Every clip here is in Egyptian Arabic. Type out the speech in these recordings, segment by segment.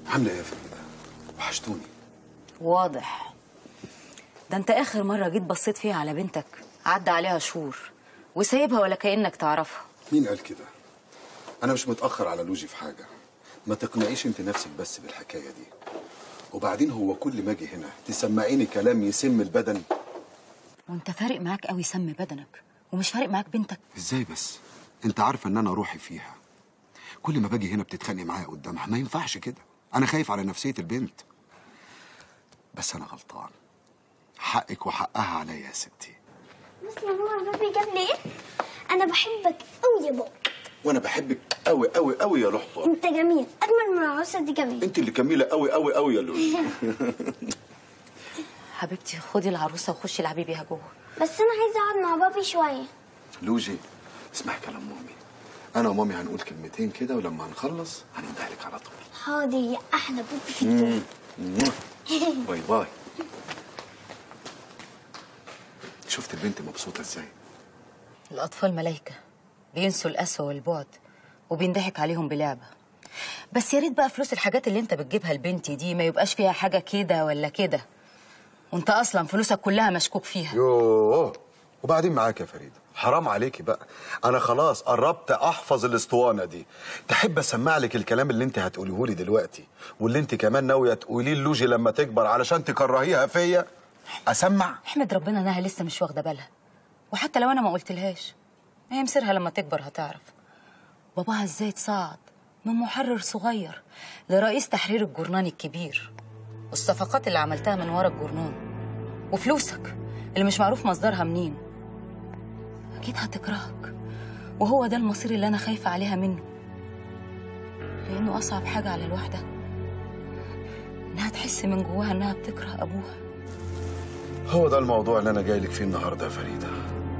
عامله ايه يا فريده وحشتوني واضح ده انت اخر مره جيت بصيت فيها على بنتك عدى عليها شهور وسايبها ولا كانك تعرفها مين قال كده انا مش متاخر على لوجي في حاجه ما تقنعيش انت نفسك بس بالحكايه دي وبعدين هو كل ما اجي هنا تسمعيني كلام يسم البدن وانت فارق معاك قوي سم بدنك ومش فارق معاك بنتك ازاي بس انت عارفه ان انا روحي فيها كل ما باجي هنا بتتخانقي معايا قدامها ما ينفعش كده انا خايف على نفسيه البنت بس انا غلطان حقك وحقها عليا يا ستي بص يا ماما بابي جاب لي ايه انا بحبك قوي يا بابا وانا بحبك قوي قوي قوي يا لحظه انت جميل اجمل من العروسه دي كمان انت اللي جميله قوي قوي قوي يا لوجي حبيبتي خدي العروسه وخشي العبي بيها جوه بس انا عايزه اقعد مع بابي شويه لوجي اسمعي كلام مامي انا ومامي هنقول كلمتين كده ولما هنخلص هننده لك على طول حاضر يا احلى بابي في الدنيا باي باي شفت البنت مبسوطه ازاي الاطفال ملايكه بينسوا القسوه والبعد وبيندهك عليهم بلعبه بس يا ريت بقى فلوس الحاجات اللي انت بتجيبها لبنتي دي ما يبقاش فيها حاجه كده ولا كده وانت اصلا فلوسك كلها مشكوك فيها يوه وبعدين معاك يا فريده حرام عليكي بقى انا خلاص قربت احفظ الاسطوانه دي تحب اسمع لك الكلام اللي انت هتقوليه لي دلوقتي واللي انت كمان ناويه تقوليه لوجي لما تكبر علشان تكرهيها فيا اسمع احمد ربنا انها لسه مش واخده بالها وحتى لو انا ما قلتلهاش هي مصيرها لما تكبر هتعرف باباها ازاي اتصعد من محرر صغير لرئيس تحرير الجورنان الكبير والصفقات اللي عملتها من ورا الجورنان وفلوسك اللي مش معروف مصدرها منين اكيد هتكرهك وهو ده المصير اللي انا خايفه عليها منه لانه اصعب حاجه على الواحده انها تحس من جواها انها بتكره ابوها هو ده الموضوع اللي انا جاي لك فيه النهارده يا فريده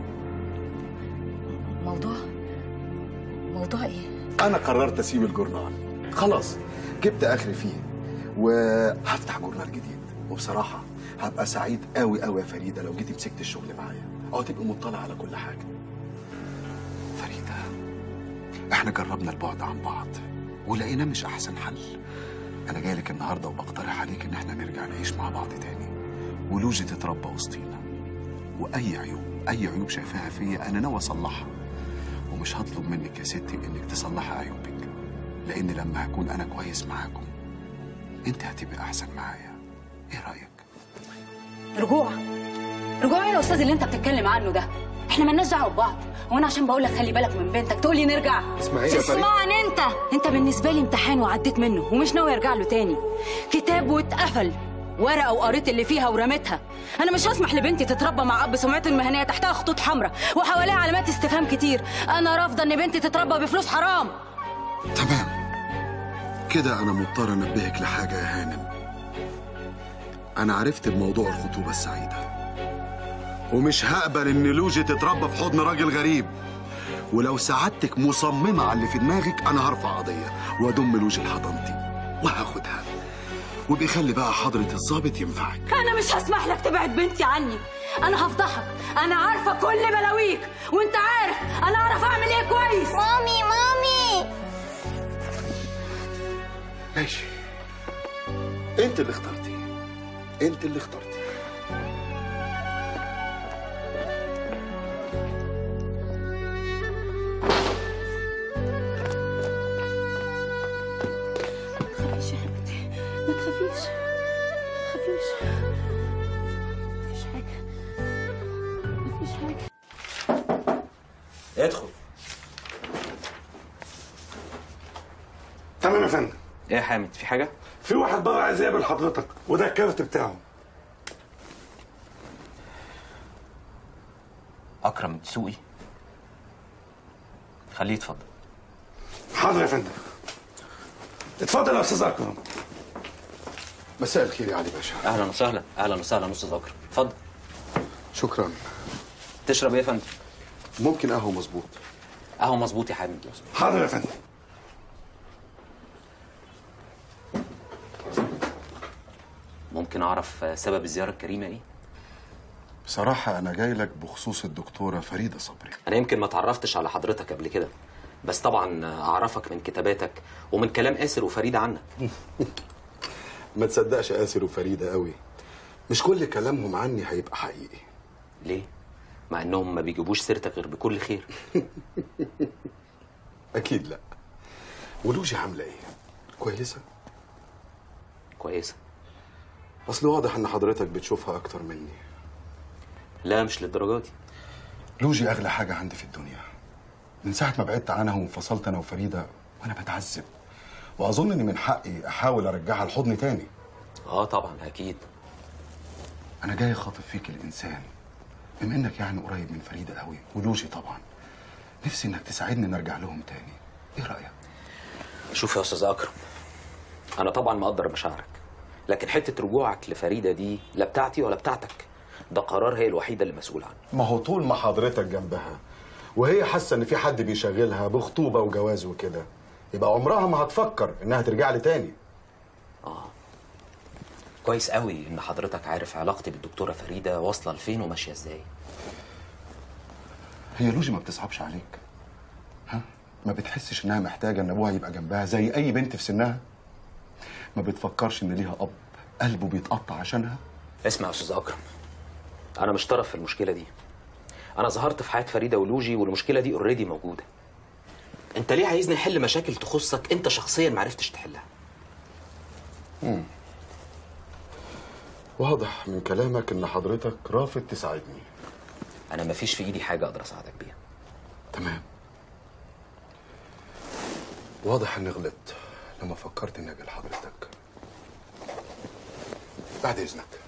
موضوع موضوع ايه انا قررت اسيب الجورنال خلاص جبت اخري فيه وهفتح جورنال جديد وبصراحه هبقى سعيد قوي قوي يا فريده لو جيتي مسكت الشغل معايا او تبقي مطلع على كل حاجه فريده احنا جربنا البعد عن بعض ولقينا مش احسن حل انا جاي لك النهارده وبقترح عليك ان احنا نرجع نعيش مع بعض تاني ولوجي تتربى وسطينا واي عيوب اي عيوب شايفاها فيا انا ناوي اصلحها ومش هطلب منك يا ستي انك تصلحي عيوبك لان لما هكون انا كويس معاكم انت هتبقى احسن معايا ايه رايك رجوع رجوع ايه يا استاذ اللي انت بتتكلم عنه ده احنا مالناش دعوه ببعض وانا عشان بقول لك خلي بالك من بنتك تقول لي نرجع اسمعيني يا فريد. اسمعني انت انت بالنسبه لي امتحان وعديت منه ومش ناوي ارجع له تاني كتاب واتقفل ورقه وقريت اللي فيها ورميتها انا مش هسمح لبنتي تتربى مع اب سمعته المهنيه تحتها خطوط حمراء وحواليها علامات استفهام كتير انا رافضه ان بنتي تتربى بفلوس حرام تمام كده انا مضطر انبهك لحاجه يا هانم انا عرفت بموضوع الخطوبه السعيده ومش هقبل ان لوجي تتربى في حضن راجل غريب ولو سعادتك مصممه على اللي في دماغك انا هرفع قضيه واضم لوجي لحضانتي وهاخدها وبيخلي بقى حضره الضابط ينفعك انا مش هسمح لك تبعد بنتي عني انا هفضحك انا عارفه كل بلاويك وانت عارف انا اعرف اعمل ايه كويس مامي مامي ماشي انت اللي اخترتي انت اللي اخترتي تخافيش يا حبيبتي ما تخافيش ما تخافيش مفيش حاجة مفيش حاجة ادخل تمام يا فندم ايه يا حامد في حاجه في واحد بره عايز يقابل حضرتك وده الكارت بتاعه اكرم دسوقي خليه يتفضل حاضر يا فندم اتفضل يا استاذ اكرم مساء الخير يا علي باشا اهلا وسهلا اهلا وسهلا استاذ اكرم اتفضل شكرا تشرب ايه يا فندم ممكن قهوه مظبوط قهوه مظبوط يا حامد حاضر يا فندم ممكن اعرف آه، سبب الزياره الكريمه ايه بصراحه انا جاي لك بخصوص الدكتوره فريده صبري انا يمكن ما تعرفتش على حضرتك قبل كده بس طبعا آه، اعرفك من كتاباتك ومن كلام اسر وفريده عنك ما تصدقش آسر وفريدة قوي مش كل كلامهم عني هيبقى حقيقي ليه مع انهم ما بيجيبوش سيرتك غير بكل خير أكيد لا ولوجي عاملة إيه؟ كويسة؟ كويسه أصل واضح إن حضرتك بتشوفها أكتر مني لا مش للدرجه دي لوجي أغلى حاجة عندي في الدنيا من ساعة ما بعدت عنها وانفصلت أنا وفريدة وأنا بتعذب وأظن إن من حقي أحاول أرجعها لحضني تاني اه طبعا اكيد أنا جاي خاطب فيك الإنسان بما إنك يعني قريب من فريدة قوي ولوجي طبعا نفسي إنك تساعدني نرجع لهم تاني إيه رأيك؟ شوف يا استاذ اكرم انا طبعا مقدر مشاعرك لكن حته رجوعك لفريده دي لا بتاعتي ولا بتاعتك ده قرار هي الوحيده اللي مسؤوله عنه ما هو طول ما حضرتك جنبها وهي حاسة إن في حد بيشغلها بخطوبة وجواز وكده يبقى عمرها ما هتفكر إنها ترجع لي تاني كويس قوي ان حضرتك عارف علاقتي بالدكتوره فريده واصله لفين وماشيه ازاي هي لوجي ما بتصعبش عليك ها ما بتحسش انها محتاجه ان ابوها يبقى جنبها زي اي بنت في سنها ما بتفكرش ان ليها اب قلبه بيتقطع عشانها اسمع يا استاذ اكرم انا مش طرف في المشكله دي انا ظهرت في حياه فريده ولوجي والمشكله دي اوريدي موجوده انت ليه عايزني احل مشاكل تخصك انت شخصيا ما عرفتش تحلها واضح من كلامك ان حضرتك رافض تساعدني انا ما فيش في ايدي حاجه اقدر اساعدك بيها تمام واضح اني غلطت لما فكرت اني اجي لحضرتك بعد اذنك